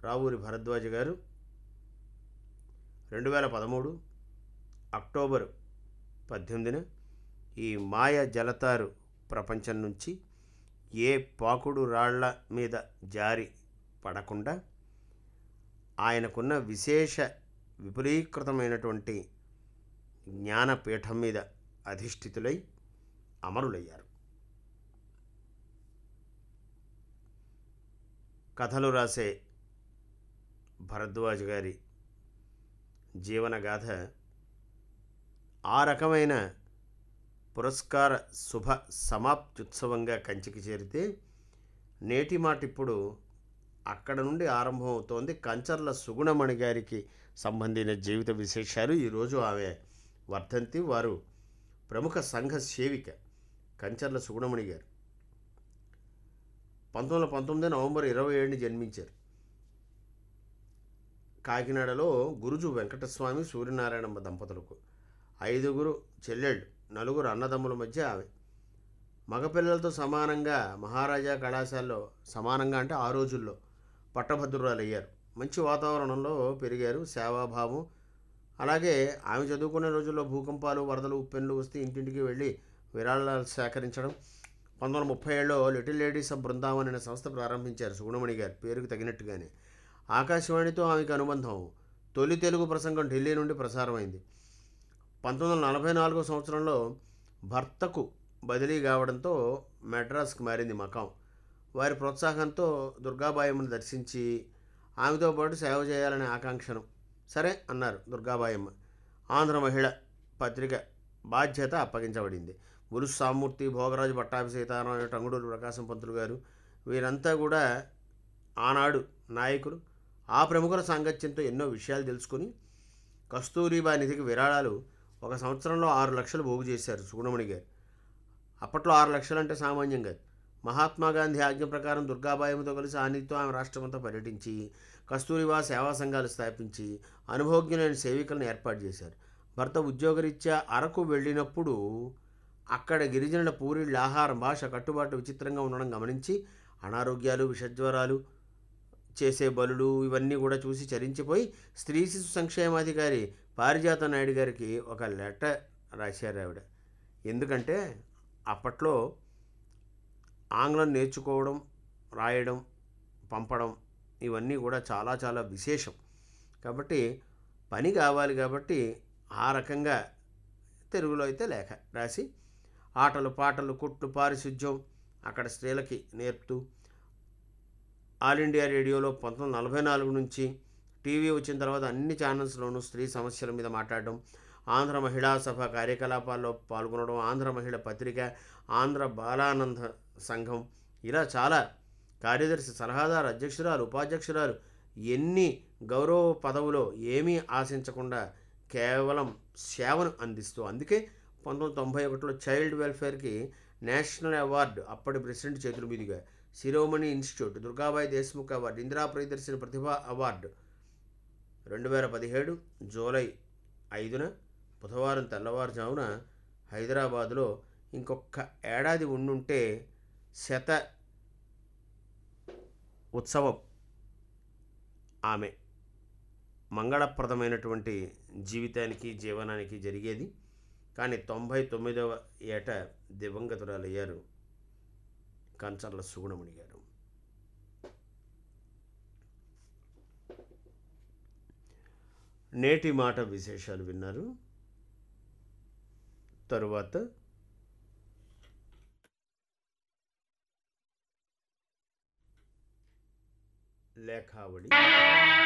రావూరి భరద్వాజ గారు రెండు వేల పదమూడు అక్టోబర్ పద్దెనిమిదిన ఈ మాయ జలతారు ప్రపంచం నుంచి ఏ పాకుడు రాళ్ల మీద జారి పడకుండా ఆయనకున్న విశేష విపులీకృతమైనటువంటి జ్ఞానపీఠం మీద అధిష్ఠితులై అమరులయ్యారు కథలు రాసే భరద్వాజ్ గారి జీవనగాథ ఆ రకమైన పురస్కార శుభ సమాప్త్యుత్సవంగా కంచికి చేరితే నేటి మాట ఇప్పుడు అక్కడ నుండి ఆరంభం అవుతోంది కంచర్ల సుగుణమణి గారికి సంబంధించిన జీవిత విశేషాలు ఈరోజు ఆమె వర్ధంతి వారు ప్రముఖ సంఘ సేవిక కంచర్ల సుగుణమణి గారు పంతొమ్మిది వందల పంతొమ్మిది నవంబర్ ఇరవై ఏడుని జన్మించారు కాకినాడలో గురుజు వెంకటస్వామి సూర్యనారాయణమ్మ దంపతులకు ఐదుగురు చెల్లెళ్ళు నలుగురు అన్నదమ్ముల మధ్య ఆమె మగపిల్లలతో సమానంగా మహారాజా కళాశాలలో సమానంగా అంటే ఆ రోజుల్లో పట్టభద్రురాలు అయ్యారు మంచి వాతావరణంలో పెరిగారు సేవాభావం అలాగే ఆమె చదువుకునే రోజుల్లో భూకంపాలు వరదలు ఉప్పెన్లు వస్తే ఇంటింటికి వెళ్ళి విరాళాలు సేకరించడం పంతొమ్మిది వందల ముప్పై ఏడులో లిటిల్ లేడీస్ ఆఫ్ బృందావన్ అనే సంస్థ ప్రారంభించారు సుగుణమణి గారు పేరుకు తగినట్టుగానే ఆకాశవాణితో ఆమెకు అనుబంధం తొలి తెలుగు ప్రసంగం ఢిల్లీ నుండి ప్రసారమైంది పంతొమ్మిది వందల నలభై నాలుగో సంవత్సరంలో భర్తకు బదిలీ కావడంతో మెడ్రాస్కి మారింది మకాం వారి ప్రోత్సాహంతో దుర్గాబాయమ్మను దర్శించి ఆమెతో పాటు సేవ చేయాలనే ఆకాంక్షను సరే అన్నారు దుర్గాబాయమ్మ ఆంధ్ర మహిళ పత్రిక బాధ్యత అప్పగించబడింది గురు సామూర్తి భోగరాజు పట్టాభి సీతారామ టంగుడూరు ప్రకాశం పంతులు గారు వీరంతా కూడా ఆనాడు నాయకులు ఆ ప్రముఖుల సాంగత్యంతో ఎన్నో విషయాలు తెలుసుకుని కస్తూరిబా నిధికి విరాళాలు ఒక సంవత్సరంలో ఆరు లక్షలు పోగు చేశారు సుగుణమణి గారు అప్పట్లో ఆరు లక్షలు అంటే సామాన్యం కాదు మహాత్మా గాంధీ ఆజ్ఞ ప్రకారం దుర్గాబాయమ్మతో కలిసి ఆనితో ఆమె రాష్ట్రమంతా పర్యటించి కస్తూరిబా సేవా సంఘాలు స్థాపించి అనుభవజ్ఞులైన సేవికలను ఏర్పాటు చేశారు భర్త ఉద్యోగరీత్యా అరకు వెళ్ళినప్పుడు అక్కడ గిరిజనుల పూరిళ్ళ ఆహారం భాష కట్టుబాటు విచిత్రంగా ఉండడం గమనించి అనారోగ్యాలు విషజ్వరాలు చేసే బలులు ఇవన్నీ కూడా చూసి చరించిపోయి స్త్రీ శిశు సంక్షేమాధికారి పారిజాత నాయుడు గారికి ఒక లెటర్ రాశారు ఆవిడ ఎందుకంటే అప్పట్లో ఆంగ్లం నేర్చుకోవడం రాయడం పంపడం ఇవన్నీ కూడా చాలా చాలా విశేషం కాబట్టి పని కావాలి కాబట్టి ఆ రకంగా తెలుగులో అయితే లేఖ రాసి ఆటలు పాటలు కుట్లు పారిశుధ్యం అక్కడ స్త్రీలకి నేర్పుతూ ఆల్ ఇండియా రేడియోలో పంతొమ్మిది వందల నలభై నాలుగు నుంచి టీవీ వచ్చిన తర్వాత అన్ని ఛానల్స్లోనూ స్త్రీ సమస్యల మీద మాట్లాడడం ఆంధ్ర మహిళా సభ కార్యకలాపాల్లో పాల్గొనడం ఆంధ్ర మహిళ పత్రిక ఆంధ్ర బాలానంద సంఘం ఇలా చాలా కార్యదర్శి సలహాదారు అధ్యక్షురాలు ఉపాధ్యక్షురాలు ఎన్ని గౌరవ పదవులో ఏమీ ఆశించకుండా కేవలం సేవను అందిస్తూ అందుకే పంతొమ్మిది వందల తొంభై ఒకటిలో చైల్డ్ వెల్ఫేర్కి నేషనల్ అవార్డు అప్పటి ప్రెసిడెంట్ చేతుల మీదుగా Shiromani institute Durgabai Deshmukh award Indira Priyadarshini Pratibha award రెండు వేల పదిహేడు జూలై ఐదున బుధవారం తెల్లవారుజామున హైదరాబాదులో ఇంకొక ఏడాది ఉండుంటే శత ఉత్సవం ఆమె మంగళప్రదమైనటువంటి జీవితానికి జీవనానికి జరిగేది కానీ తొంభై తొమ్మిదవ ఏట దివంగతురాలయ్యారు కంచర్ల సుగుణమణి గారు నేటి మాట విశేషాలు విన్నారు తరువాత లేఖావళి